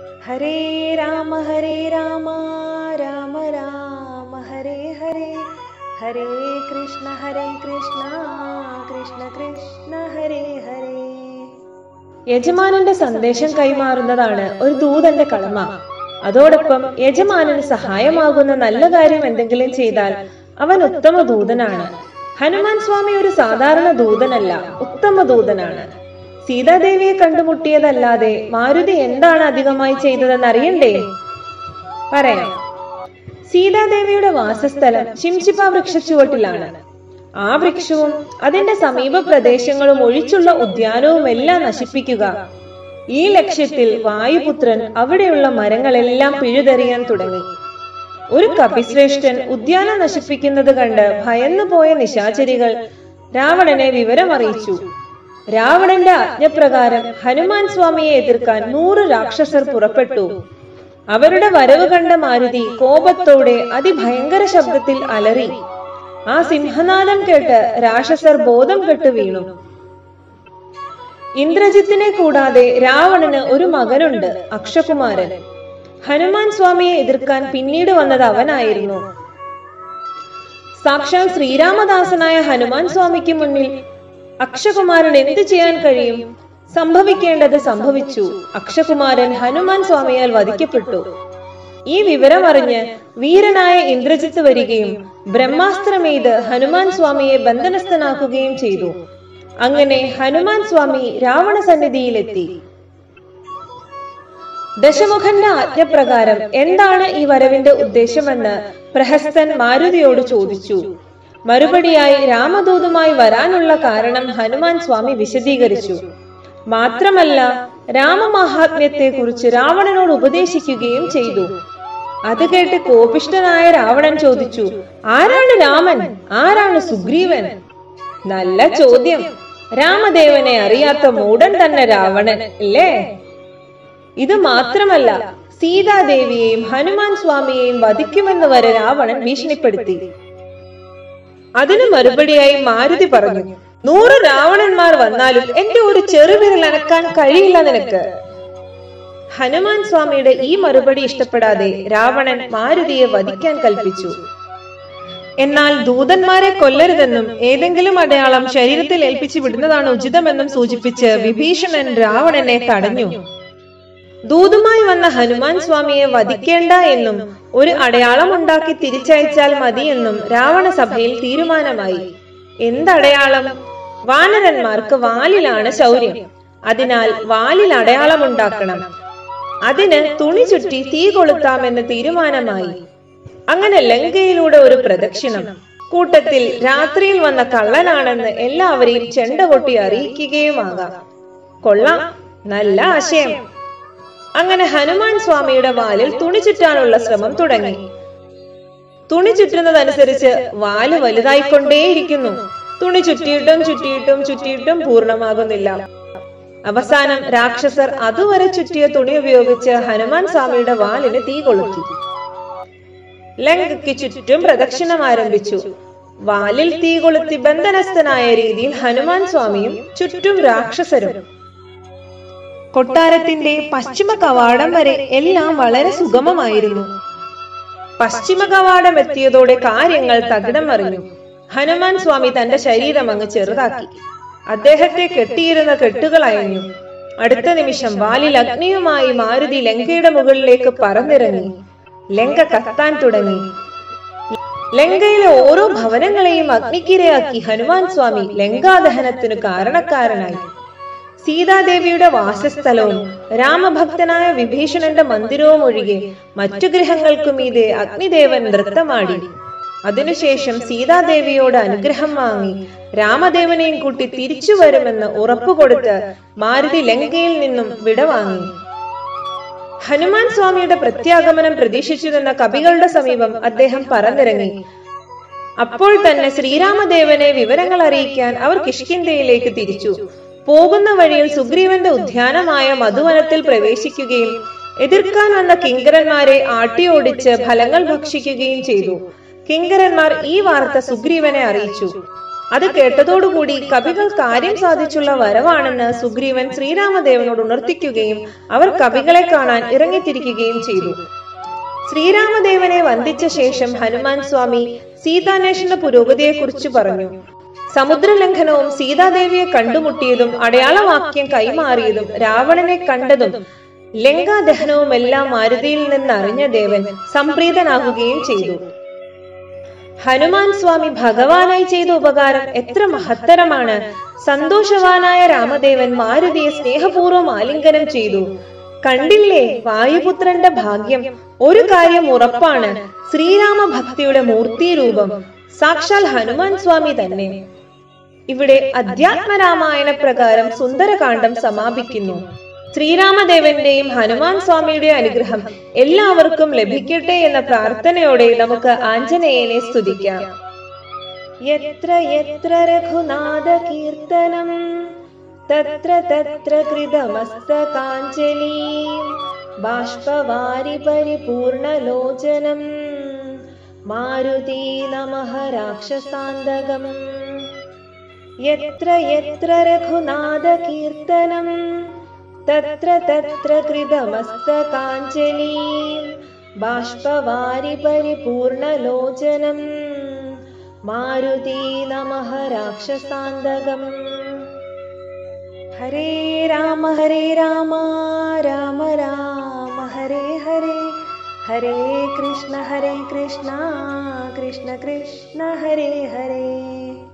ഹരേ രാമ ഹരേ രാമ രാമ രാമ ഹരേ ഹരേ ഹരേ കൃഷ്ണ ഹരേ കൃഷ്ണ കൃഷ്ണ കൃഷ്ണ ഹരേ ഹരേ യജമാനന്റെ സന്ദേശം കൈമാറുന്നതാണ് ഒരു ദൂതന്റെ കടമ അതോടൊപ്പം യജമാനന് സഹായമാകുന്ന നല്ല കാര്യം എന്തെങ്കിലും ചെയ്താൽ അവൻ ഉത്തമ ദൂതനാണ് ഹനുമാൻ സ്വാമി ഒരു സാധാരണ ദൂതനല്ല ഉത്തമ ദൂതനാണ് സീതാദേവിയെ കണ്ടുമുട്ടിയതല്ലാതെ മാരുതി എന്താണ് അധികമായി ചെയ്തതെന്ന് അറിയണ്ടേ പറയാം സീതാദേവിയുടെ വാസസ്ഥലം ശിംശിപ വൃക്ഷച്ചുവട്ടിലാണ് ആ വൃക്ഷവും അതിന്റെ സമീപ പ്രദേശങ്ങളും ഒഴിച്ചുള്ള ഉദ്യാനവും എല്ലാം നശിപ്പിക്കുക ഈ ലക്ഷ്യത്തിൽ വായുപുത്രൻ അവിടെയുള്ള മരങ്ങളെല്ലാം പിഴുതെറിയാൻ തുടങ്ങി ഒരു കപിശ്രേഷ്ഠൻ ഉദ്യാനം നശിപ്പിക്കുന്നത് കണ്ട് ഭയന്നു പോയ നിശാചരികൾ രാവണനെ വിവരമറിയിച്ചു രാവണന്റെ ആജ്ഞപ്രകാരം ഹനുമാൻ സ്വാമിയെ എതിർക്കാൻ നൂറ് രാക്ഷസർ പുറപ്പെട്ടു അവരുടെ വരവ് കണ്ട മാരുതി കോപത്തോടെ അതിഭയങ്കര ശബ്ദത്തിൽ അലറി ആ സിംഹനാദം കേട്ട് രാക്ഷസർ ബോധം കെട്ട് വീണു ഇന്ദ്രജിത്തിനെ കൂടാതെ രാവണന് ഒരു മകനുണ്ട് അക്ഷകുമാരൻ ഹനുമാൻ സ്വാമിയെ എതിർക്കാൻ പിന്നീട് വന്നത് അവനായിരുന്നു സാക്ഷാൽ ശ്രീരാമദാസനായ ഹനുമാൻ സ്വാമിക്ക് മുന്നിൽ അക്ഷകുമാരൻ എന്ത് ചെയ്യാൻ കഴിയും സംഭവിക്കേണ്ടത് സംഭവിച്ചു അക്ഷകുമാരൻ ഹനുമാൻ സ്വാമിയാൽ വധിക്കപ്പെട്ടു ഈ വിവരമറിഞ്ഞ് വീരനായ ഇന്ദ്രജിത്ത് വരികയും ബ്രഹ്മാസ്ത്രമെയ്ത് ഹനുമാൻ സ്വാമിയെ ബന്ധനസ്ഥനാക്കുകയും ചെയ്തു അങ്ങനെ ഹനുമാൻ സ്വാമി രാവണ സന്നിധിയിലെത്തി ദശമുഖന്റെ ആജ്ഞപ്രകാരം എന്താണ് ഈ വരവിന്റെ ഉദ്ദേശമെന്ന് പ്രഹസ്തൻ മാരുതിയോട് ചോദിച്ചു മറുപടിയായി രാമദൂതുമായി വരാനുള്ള കാരണം ഹനുമാൻ സ്വാമി വിശദീകരിച്ചു മാത്രമല്ല രാമമാഹാത്മ്യത്തെ കുറിച്ച് രാവണനോട് ഉപദേശിക്കുകയും ചെയ്തു അത് കേട്ട് കോപിഷ്ഠനായ രാവണൻ ചോദിച്ചു ആരാണ് രാമൻ ആരാണ് സുഗ്രീവൻ നല്ല ചോദ്യം രാമദേവനെ അറിയാത്ത മൂടൻ തന്നെ രാവണൻ അല്ലേ ഇത് മാത്രമല്ല സീതാദേവിയെയും ഹനുമാൻ സ്വാമിയെയും വധിക്കുമെന്ന് വരെ രാവണൻ ഭീഷണിപ്പെടുത്തി അതിനു മറുപടിയായി മാരുതി പറഞ്ഞു നൂറ് രാവണന്മാർ വന്നാലും എന്റെ ഒരു ചെറുവിരൽ അനക്കാൻ കഴിയില്ല നിനക്ക് ഹനുമാൻ സ്വാമിയുടെ ഈ മറുപടി ഇഷ്ടപ്പെടാതെ രാവണൻ മാരുതിയെ വധിക്കാൻ കൽപ്പിച്ചു എന്നാൽ ദൂതന്മാരെ കൊല്ലരുതെന്നും ഏതെങ്കിലും അടയാളം ശരീരത്തിൽ ഏൽപ്പിച്ചു വിടുന്നതാണ് ഉചിതമെന്നും സൂചിപ്പിച്ച് വിഭീഷണൻ രാവണനെ തടഞ്ഞു ദൂതുമായി വന്ന ഹനുമാൻ സ്വാമിയെ വധിക്കേണ്ട എന്നും ഒരു അടയാളം ഉണ്ടാക്കി തിരിച്ചയച്ചാൽ മതിയെന്നും രാവണ സഭയിൽ തീരുമാനമായി എന്തടയാളം വാനരന്മാർക്ക് വാലിലാണ് ശൗര്യം അതിനാൽ വാലിൽ അടയാളം ഉണ്ടാക്കണം അതിന് തുണി ചുറ്റി തീ കൊളുത്താമെന്ന് തീരുമാനമായി അങ്ങനെ ലങ്കയിലൂടെ ഒരു പ്രദക്ഷിണം കൂട്ടത്തിൽ രാത്രിയിൽ വന്ന കള്ളനാണെന്ന് എല്ലാവരെയും ചെണ്ട കൊട്ടി അറിയിക്കുകയുമാകാം കൊള്ളാം നല്ല ആശയം അങ്ങനെ ഹനുമാൻ സ്വാമിയുടെ വാലിൽ തുണി ചുറ്റാനുള്ള ശ്രമം തുടങ്ങി തുണി ചുറ്റുന്നതനുസരിച്ച് വാല് വലുതായിക്കൊണ്ടേയിരിക്കുന്നു തുണി ചുറ്റിയിട്ടും ചുറ്റിയിട്ടും ചുറ്റിയിട്ടും പൂർണ്ണമാകുന്നില്ല അവസാനം രാക്ഷസർ അതുവരെ ചുറ്റിയ തുണി ഉപയോഗിച്ച് ഹനുമാൻ സ്വാമിയുടെ വാലിന് തീ കൊളുത്തി ലങ്കയ്ക്ക് ചുറ്റും പ്രദക്ഷിണം ആരംഭിച്ചു വാലിൽ തീ കൊളുത്തി ബന്ധനസ്ഥനായ രീതിയിൽ ഹനുമാൻ സ്വാമിയും ചുറ്റും രാക്ഷസരും കൊട്ടാരത്തിന്റെ പശ്ചിമ കവാടം വരെ എല്ലാം വളരെ സുഗമമായിരുന്നു പശ്ചിമ കവാടം എത്തിയതോടെ കാര്യങ്ങൾ തകിടം മറിഞ്ഞു ഹനുമാൻ സ്വാമി തന്റെ ശരീരം അങ്ങ് ചെറുതാക്കി അദ്ദേഹത്തെ കെട്ടിയിരുന്ന കെട്ടുകൾ അയഞ്ഞു അടുത്ത നിമിഷം വാലിൽ അഗ്നിയുമായി മാരുതി ലങ്കയുടെ മുകളിലേക്ക് പറന്നിറങ്ങി ലങ്ക കത്താൻ തുടങ്ങി ലങ്കയിലെ ഓരോ ഭവനങ്ങളെയും അഗ്നിക്കിരയാക്കി ഹനുമാൻ സ്വാമി ലങ്കാദഹനത്തിനു കാരണക്കാരനായി സീതാദേവിയുടെ വാസസ്ഥലവും രാമഭക്തനായ വിഭീഷണന്റെ മന്ദിരവും ഒഴികെ മറ്റു ഗൃഹങ്ങൾക്കു മീതെ അഗ്നിദേവൻ നൃത്തമാടി അതിനുശേഷം സീതാദേവിയോട് അനുഗ്രഹം വാങ്ങി രാമദേവനെയും കൂട്ടി തിരിച്ചു വരുമെന്ന് ഉറപ്പുകൊടുത്ത് മാരുതി ലങ്കയിൽ നിന്നും വിടവാങ്ങി ഹനുമാൻ സ്വാമിയുടെ പ്രത്യാഗമനം പ്രതീക്ഷിച്ചു നിന്ന കവികളുടെ സമീപം അദ്ദേഹം പറന്നിറങ്ങി അപ്പോൾ തന്നെ ശ്രീരാമദേവനെ വിവരങ്ങൾ അറിയിക്കാൻ അവർ കിഷ്കിന്ധയിലേക്ക് തിരിച്ചു പോകുന്ന വഴിയിൽ സുഗ്രീവന്റെ ഉദ്യാനമായ മധുവനത്തിൽ പ്രവേശിക്കുകയും എതിർക്കാൻ വന്ന കിങ്കരന്മാരെ ആട്ടിയോടിച്ച് ഫലങ്ങൾ ഭക്ഷിക്കുകയും ചെയ്തു കിങ്കരന്മാർ ഈ വാർത്ത സുഗ്രീവനെ അറിയിച്ചു അത് കേട്ടതോടുകൂടി കവികൾ കാര്യം സാധിച്ചുള്ള വരവാണെന്ന് സുഗ്രീവൻ ശ്രീരാമദേവനോട് ഉണർത്തിക്കുകയും അവർ കവികളെ കാണാൻ ഇറങ്ങിത്തിരിക്കുകയും ചെയ്തു ശ്രീരാമദേവനെ വന്ദിച്ച ശേഷം ഹനുമാൻ സ്വാമി സീതാന്വേഷണ പുരോഗതിയെക്കുറിച്ച് പറഞ്ഞു സമുദ്രലംഘനവും സീതാദേവിയെ കണ്ടുമുട്ടിയതും അടയാളവാക്യം കൈമാറിയതും രാവണനെ കണ്ടതും ലങ്കാദഹനവും എല്ലാം മാരുതിയിൽ നിന്ന് അറിഞ്ഞ ദേവൻ സംപ്രീതനാകുകയും ചെയ്തു ഹനുമാൻ സ്വാമി ഭഗവാനായി ചെയ്ത ഉപകാരം എത്ര മഹത്തരമാണ് സന്തോഷവാനായ രാമദേവൻ മാരുതിയെ സ്നേഹപൂർവ്വം ആലിംഗനം ചെയ്തു കണ്ടില്ലേ വായുപുത്രന്റെ ഭാഗ്യം ഒരു കാര്യം ഉറപ്പാണ് ശ്രീരാമ ഭക്തിയുടെ മൂർത്തിരൂപം സാക്ഷാൽ ഹനുമാൻ സ്വാമി തന്നെ ഇവിടെ അധ്യാത്മരാമായണ പ്രകാരം സുന്ദരകാന്ഡം സമാപിക്കുന്നു ശ്രീരാമദേവന്റെയും ഹനുമാൻ സ്വാമിയുടെയും അനുഗ്രഹം എല്ലാവർക്കും ലഭിക്കട്ടെ എന്ന പ്രാർത്ഥനയോടെ നമുക്ക് ആഞ്ജനേയനെ സ്തുതിക്കാം യത്ര യത്ര രഘുനാഥ കീർത്തനം തത്ര തത്ര കൃതമസ്തകാഞ്ജലി ബാഷ്പവാരി പരിപൂർണലോചനം മാരുതി നമഃ രാക്ഷസാന്തകം യത്ര യത്ര രഘുനാഥ കീർത്തനം തത്ര തത്ര കൃതമസ്തകാഞ്ജലി ബാഷ്പവാരി പരിപൂർണലോചനം മാരുതി നമഃ രാക്ഷസാന്തകം ഹരേ രാമ ഹരേ രാമ രാമ രാമ ഹരേ ഹരേ ഹരേ കൃഷ്ണ ഹരേ കൃഷ്ണ കൃഷ്ണ കൃഷ്ണ ഹരേ ഹരേ